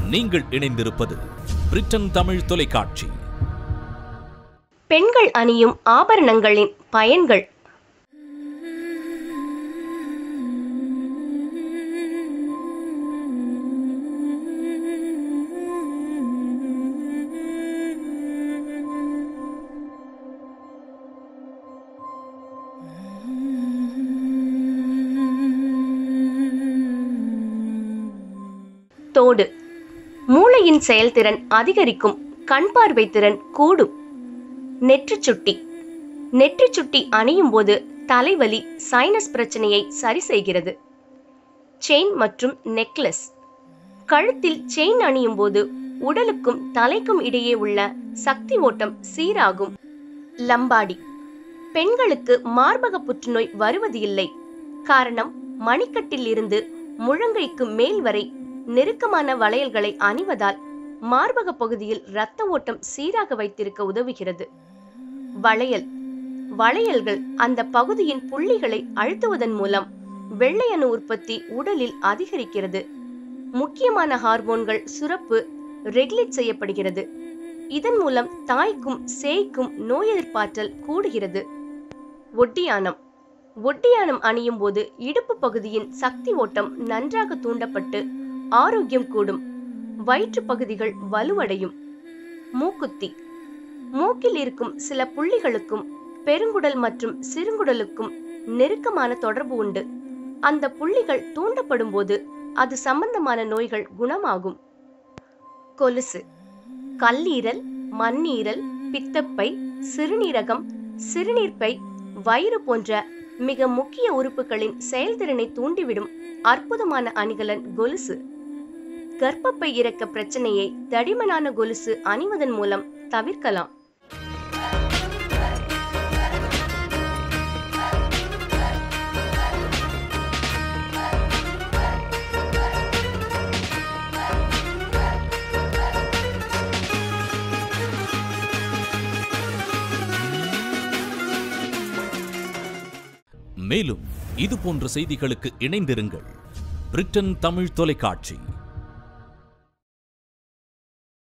நீங்கள் இணைந்திருப்பது பிரிட்டன் தமிழ் தொலைக்காட்சி பெண்கள் அணியும் ஆபரணங்களின் பயன்கள் தோடு மூளையின் செயல்திறன் அதிகரிக்கும் கண் பார்வை திறன் கூடும் நெற்றிச் சுட்டி நெற்றிச் சுட்டி அணியும் போது தலைவலி சைனஸ் பிரச்சனையை சரி செய்கிறது செயின் மற்றும் நெக்லஸ் கழுத்தில் செயின் அணியும் போது உடலுக்கும் தலைக்கும் இடையே உள்ள சக்தி ஓட்டம் சீராகும் லம்பாடி பெண்களுக்கு மார்பக புற்றுநோய் வருவது இல்லை காரணம் மணிக்கட்டில் இருந்து முழங்கைக்கு மேல் வரை நெருக்கமான வளையல்களை அணிவதால் மார்பக பகுதியில் இரத்த ஓட்டம் சீராக வைத்திருக்க உதவுகிறது வளையல் வளையல்கள் அந்த பகுதியின் புள்ளிகளை அழுத்துவதன் மூலம் வெள்ளையணு உற்பத்தி உடலில் அதிகரிக்கிறது முக்கியமான ஹார்மோன்கள் சுரப்பு ரெகுலேட் செய்யப்படுகிறது இதன் மூலம் தாய்க்கும் சேய்க்கும் நோய் எதிர்ப்பாற்றல் கூடுகிறது ஒட்டியானம் ஒட்டியானம் அணியும் போது இடுப்பு பகுதியின் சக்தி ஓட்டம் நன்றாக தூண்டப்பட்டு ஆரோக்கியம் கூடும் வயிற்று பகுதிகள் வலுவடையும் மூக்குத்தி மூக்கில் இருக்கும் சில புள்ளிகளுக்கும் பெருங்குடல் மற்றும் சிறுங்குடலுக்கும் நெருக்கமான தொடர்பு உண்டு அந்த புள்ளிகள் தூண்டப்படும் போது அது சம்பந்தமான நோய்கள் குணமாகும் கொலுசு கல்லீரல் மண்ணீரல் பித்தப்பை சிறுநீரகம் சிறுநீர்ப்பை வயிறு போன்ற மிக முக்கிய உறுப்புகளின் செயல்திறனை தூண்டிவிடும் அற்புதமான அணிகலன் கொலுசு கர்ப்பப்பை இறக்க பிரச்சனையை தடிமனான கொலுசு அணிவதன் மூலம் தவிர்க்கலாம் மேலும் இது போன்ற செய்திகளுக்கு இணைந்திருங்கள் பிரிட்டன் தமிழ் தொலைக்காட்சி